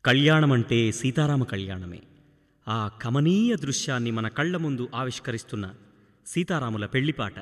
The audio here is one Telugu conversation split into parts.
కళ్యాణమంటే సీతారామ కళ్యాణమే ఆ కమనీయ దృశ్యాన్ని మన కళ్ళ ముందు ఆవిష్కరిస్తున్న సీతారాముల పెళ్లిపాట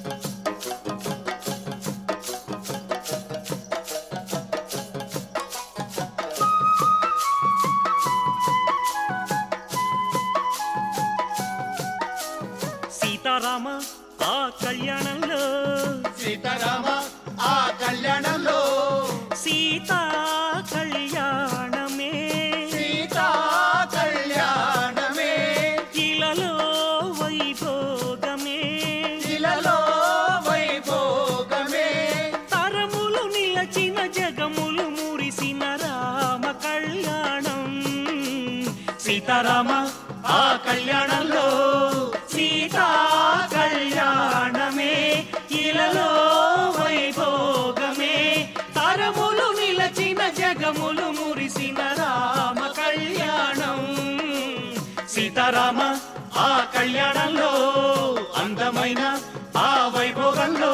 సీతారామ ఆ కళ్యాణంలో సీతారామ ఆ కళ్యాణంలో సీతా కళ్యాణమే సీతా కళ్యాణమే ఇలలో వైభోగమే ఇలలో వైభోగమే తరములు నిలచిన జగములు మురిసిన రామ కళ్యాణం సీతారామ ఆ కళ్యాణంలో సీతా కళ్యాణమే ఇలలో వైభోగమే తరములు నిలచిన జగములు మురిసిన రామ కళ్యాణం సీతారామ ఆ కళ్యాణంలో అందమైన ఆ వైభోగంలో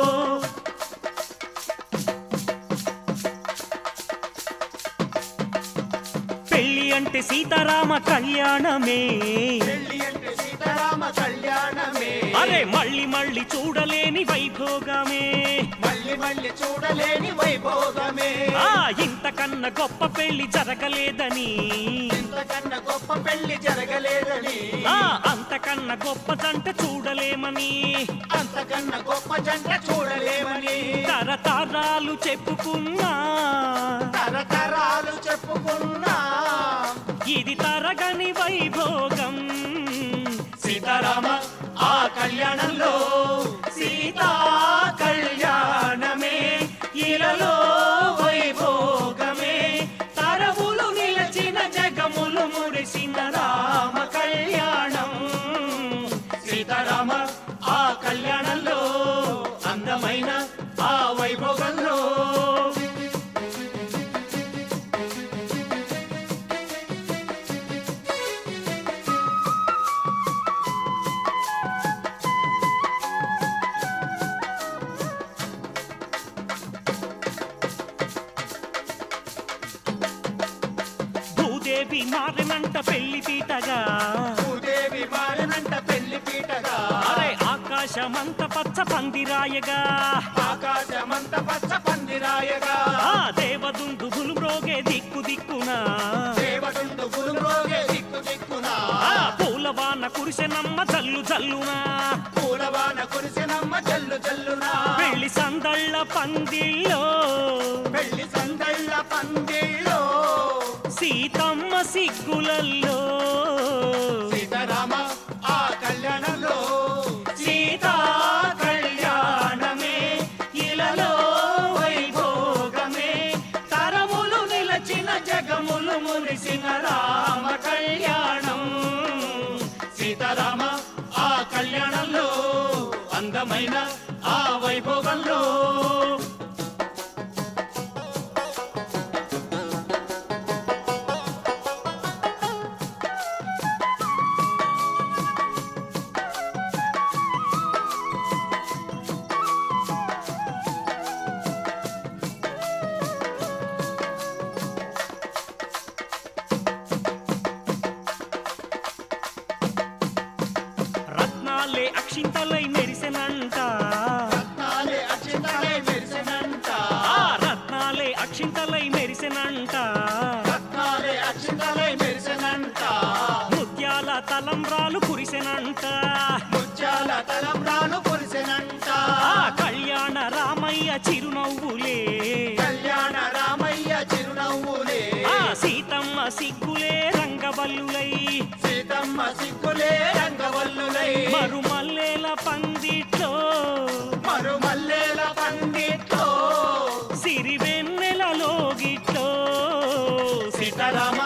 పెళ్లి అంటే సీతారామ కళ్యాణమే పెళ్లి అంటే సీతారామ కళ్యాణమే అరే మళ్ళీ మళ్ళీ చూడలేని వైభోగమే మళ్ళీ మళ్ళీ చూడలేని వైభోగమే ఆ ఇంతకన్నా గొప్ప పెళ్లి జరగలేదని ఇంతకన్నా గొప్ప పెళ్లి జరగలేదని ఆ అంతకన్నా గొప్ప జంట చూడలేమని అంతకన్నా గొప్ప జంట చూడలేమని తరతరాలు చెప్పుకున్నా తరతరాలు చెప్పుకున్నా ఇది తరగని వైభోగం సీతారామ ఆ కళ్యాణంలో సీతా కళ్యాణమే ఇలలో వైభోగమే తరములు నిలచిన జగములు మురిసిన రామ కళ్యాణం సీతారామ ఆ కళ్యాణంలో అందమైన ఆ వైభోగంలో భూదేవి మారినంట పెళ్లి పీటగా భూదేవి మారినంట పెళ్లి పీటగా అరే ఆకాశమంత పచ్చ పందిరాయగా ఆకాశమంత పచ్చ పందిరాయగా ఆ దేవదుందు మ్రోగే దిక్కు దిక్కునా దేవడుండు గురుమోగే దిక్కు దిక్కున ఆ పూలవాన కురిసెనమ్మ జల్లు జల్లునా పూలవాన కురిసినమ్మ జల్లు జల్లున పెళ్లి సందళ్ళ పందిళ్ళో పెళ్లి సందళ్ళ పందిళ్ళో సీతమ్మ సిగ్గులల్లో సీతారామ ఆ కళ్యాణంలో సీతా కళ్యాణమే ఇలలో వైభోగమే తరములు నిలచిన జగములు మురిసిన రామ కళ్యాణం సీతారామ ఆ కళ్యాణంలో అందమైన ఆ వైభోగంలో రత్నాలే అక్షింతలై మెరిసెనంట రత్నాలే అక్షింతలై మెరిసెనంట ఆ రత్నాలే అక్షింతలై మెరిసెనంట రత్నాలే అక్షింతలై మెరిసెనంట ముత్యాల తలంబ్రాలు కురిసెనంట ముత్యాల తలంబ్రాలు కురిసెనంట ఆ కళ్యాణ రామయ్య చిరునవ్వులే కళ్యాణ రామయ్య చిరునవ్వులే ఆ సీతమ్మ సిగ్గులే రంగవల్లులై సీతమ్మ సిగ్గులే రంగవల్లులై మరుమల్లేల పందిట్లో మరుమల్లేల పండిట్లో సిరివెన్నెలలోగిట్లో సీతారామ